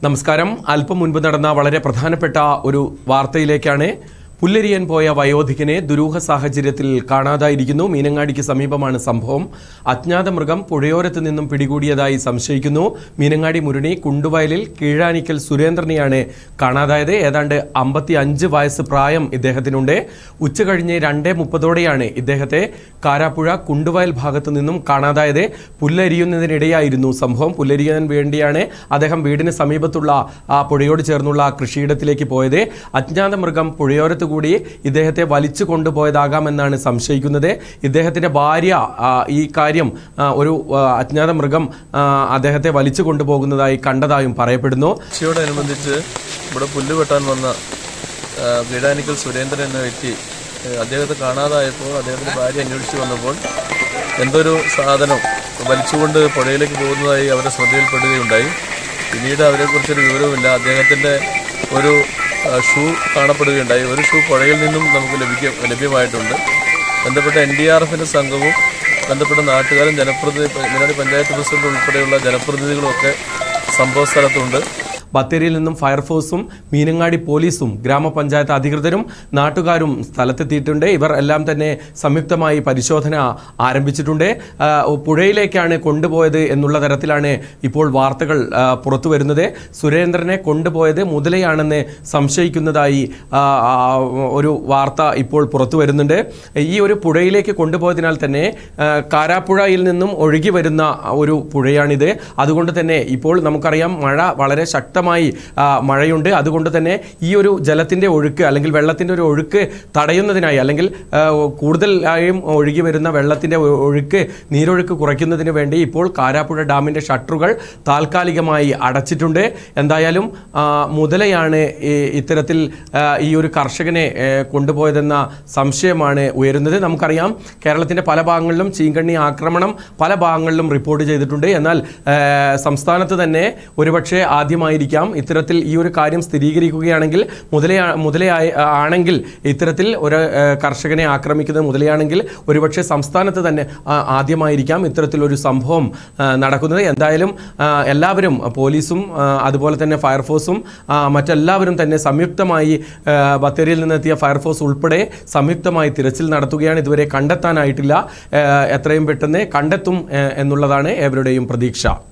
നമസ്കാരം അല്പം മുൻപ് നടന്ന വളരെ പ്രധാനപ്പെട്ട ഒരു വാർത്തയിലേക്കാണ് പുല്ലരിയൻ പോയ വയോധികനെ ദുരൂഹ സാഹചര്യത്തിൽ കാണാതായിരിക്കുന്നു മീനങ്ങാടിക്ക് സമീപമാണ് സംഭവം അജ്ഞാത മൃഗം പുഴയോരത്ത് നിന്നും പിടികൂടിയതായി സംശയിക്കുന്നു മീനങ്ങാടി മുരുണി കുണ്ടുവയലിൽ കീഴാനിക്കൽ സുരേന്ദ്രനെയാണ് കാണാതായത് ഏതാണ്ട് അമ്പത്തി അഞ്ച് വയസ്സ് പ്രായം ഇദ്ദേഹത്തിനുണ്ട് ഉച്ച കഴിഞ്ഞ് രണ്ടേ മുപ്പതോടെയാണ് ഇദ്ദേഹത്തെ കാരാപ്പുഴ കുണ്ടുവയൽ ഭാഗത്തു നിന്നും കാണാതായത് പുല്ലരിയുന്നതിനിടെയായിരുന്നു സംഭവം പുല്ലരിയാൻ വേണ്ടിയാണ് അദ്ദേഹം വീടിന് സമീപത്തുള്ള ആ പുഴയോട് ചേർന്നുള്ള കൃഷിയിടത്തിലേക്ക് പോയത് അജ്ഞാത മൃഗം പുഴയോരത്ത് കൂടി ഇദ്ദേഹത്തെ വലിച്ചു കൊണ്ടുപോയതാകാമെന്നാണ് സംശയിക്കുന്നത് ഇദ്ദേഹത്തിന്റെ ഭാര്യ ആ, ഈ കാര്യം ആ, ഒരു ആ, അജ്ഞാത മൃഗം ആ, അദ്ദേഹത്തെ വലിച്ചു കൊണ്ടുപോകുന്നതായി കണ്ടതായും പറയപ്പെടുന്നു ഉച്ചയോടനുബന്ധിച്ച് ഇവിടെ പുല്ല് വെട്ടാൻ വന്ന ആ, പീഡാനിക്കൽ സുരേന്ദ്രൻ എന്ന വ്യക്തി ആ, അദ്ദേഹത്തെ കാണാതായപ്പോൾ അദ്ദേഹത്തിന്റെ ഭാര്യ അന്വേഷിച്ച് വന്നപ്പോൾ എന്തൊരു സാധനം വലിച്ചുകൊണ്ട് പുഴയിലേക്ക് പോകുന്നതായി അവരുടെ ശ്രദ്ധയിൽപ്പെടുകയുണ്ടായി പിന്നീട് അവരെക്കുറിച്ചൊരു വിവരവുമില്ല അദ്ദേഹത്തിന്റെ ഒരു ആ, ഷൂ കാണപ്പെടുകയുണ്ടായി ഒരു ഷൂ പുഴയിൽ നിന്നും നമുക്ക് ലഭിക്കും ലഭ്യമായിട്ടുണ്ട് ബന്ധപ്പെട്ട എൻ ഡി ആർ എഫിന്റെ സംഘവും ബന്ധപ്പെട്ട നാട്ടുകാരും ജനപ്രതിനിധി മീനാടി പഞ്ചായത്ത് പ്രസിഡന്റ് ഉൾപ്പെടെയുള്ള ജനപ്രതിനിധികളും ഒക്കെ സംഭവ സ്ഥലത്തുണ്ട് ബത്തേരിയിൽ നിന്നും ഫയർഫോഴ്സും മീനങ്ങാടി പോലീസും ഗ്രാമപഞ്ചായത്ത് അധികൃതരും നാട്ടുകാരും സ്ഥലത്തെത്തിയിട്ടുണ്ട് ഇവർ എല്ലാം തന്നെ സംയുക്തമായി പരിശോധന ആരംഭിച്ചിട്ടുണ്ട് ആ, പുഴയിലേക്കാണ് കൊണ്ടുപോയത് എന്നുള്ള തരത്തിലാണ് ഇപ്പോൾ വാർത്തകൾ ആ, പുറത്തു വരുന്നത് സുരേന്ദ്രനെ കൊണ്ടുപോയത് മുതലയാണെന്ന് സംശയിക്കുന്നതായി ആ, ആ, ഒരു വാർത്ത ഇപ്പോൾ പുറത്തു വരുന്നുണ്ട് ഈ ഒരു പുഴയിലേക്ക് കൊണ്ടുപോയതിനാൽ തന്നെ ആ, കാരാപ്പുഴയിൽ നിന്നും ഒഴുകി വരുന്ന ഒരു പുഴയാണിത് അതുകൊണ്ട് തന്നെ ഇപ്പോൾ നമുക്കറിയാം മഴ വളരെ ശക്തമായി ആ, മഴയുണ്ട് അതുകൊണ്ട് തന്നെ ഈ ഒരു ജലത്തിന്റെ ഒഴുക്ക് അല്ലെങ്കിൽ വെള്ളത്തിന്റെ ഒരു ഒഴുക്ക് തടയുന്നതിനായി അല്ലെങ്കിൽ ആ, കൂടുതലായും ഒഴുകി വരുന്ന വെള്ളത്തിന്റെ ഒ- ഒഴുക്ക് നീരൊഴുക്ക് കുറയ്ക്കുന്നതിന് വേണ്ടി ഇപ്പോൾ കാരാപ്പുഴ ഡാമിന്റെ ഷട്ടറുകൾ താൽക്കാലികമായി അടച്ചിട്ടുണ്ട് എന്തായാലും ആ, മുതലയാണ് ഈ ഇത്തരത്തിൽ ആ, ഈ ഒരു കർഷകനെ ഏ, കൊണ്ടുപോയതെന്ന സംശയമാണ് ഉയരുന്നത് നമുക്കറിയാം കേരളത്തിന്റെ പല ഭാഗങ്ങളിലും ചീങ്കണ്ണി ആക്രമണം പല ഭാഗങ്ങളിലും റിപ്പോർട്ട് ചെയ്തിട്ടുണ്ട് എന്നാൽ ഏ, സംസ്ഥാനത്ത് തന്നെ ഒരുപക്ഷെ ആദ്യമായിരിക്കാം ഇത്തരത്തിൽ ഈ ഒരു കാര്യം സ്ഥിരീകരിക്കുകയാണെങ്കിൽ മുതലയാ മുതലയായ ആണെങ്കിൽ ഇത്തരത്തിൽ ഒരു ഏ, കർഷകനെ ആക്രമിക്കുന്നത് മുതലയാണെങ്കിൽ ഒരുപക്ഷെ സംസ്ഥാനത്ത് തന്നെ ആ, ആദ്യമായിരിക്കാം ഇത്തരത്തിലൊരു സംഭവം ആ, നടക്കുന്നത് എന്തായാലും ആ, എല്ലാവരും പോലീസും ആ, അതുപോലെ തന്നെ ഫയർഫോഴ്സും ആ, മറ്റെല്ലാവരും തന്നെ സംയുക്തമായി ആ, ബത്തേരിയിൽ നിന്നെത്തിയ ഫയർഫോഴ്സ് ഉൾപ്പെടെ സംയുക്തമായി തിരച്ചിൽ നടത്തുകയാണ് ഇതുവരെ കണ്ടെത്താനായിട്ടില്ല ആ, എത്രയും പെട്ടെന്ന് കണ്ടെത്തും ആ, എന്നുള്ളതാണ് ഏവരുടെയും പ്രതീക്ഷ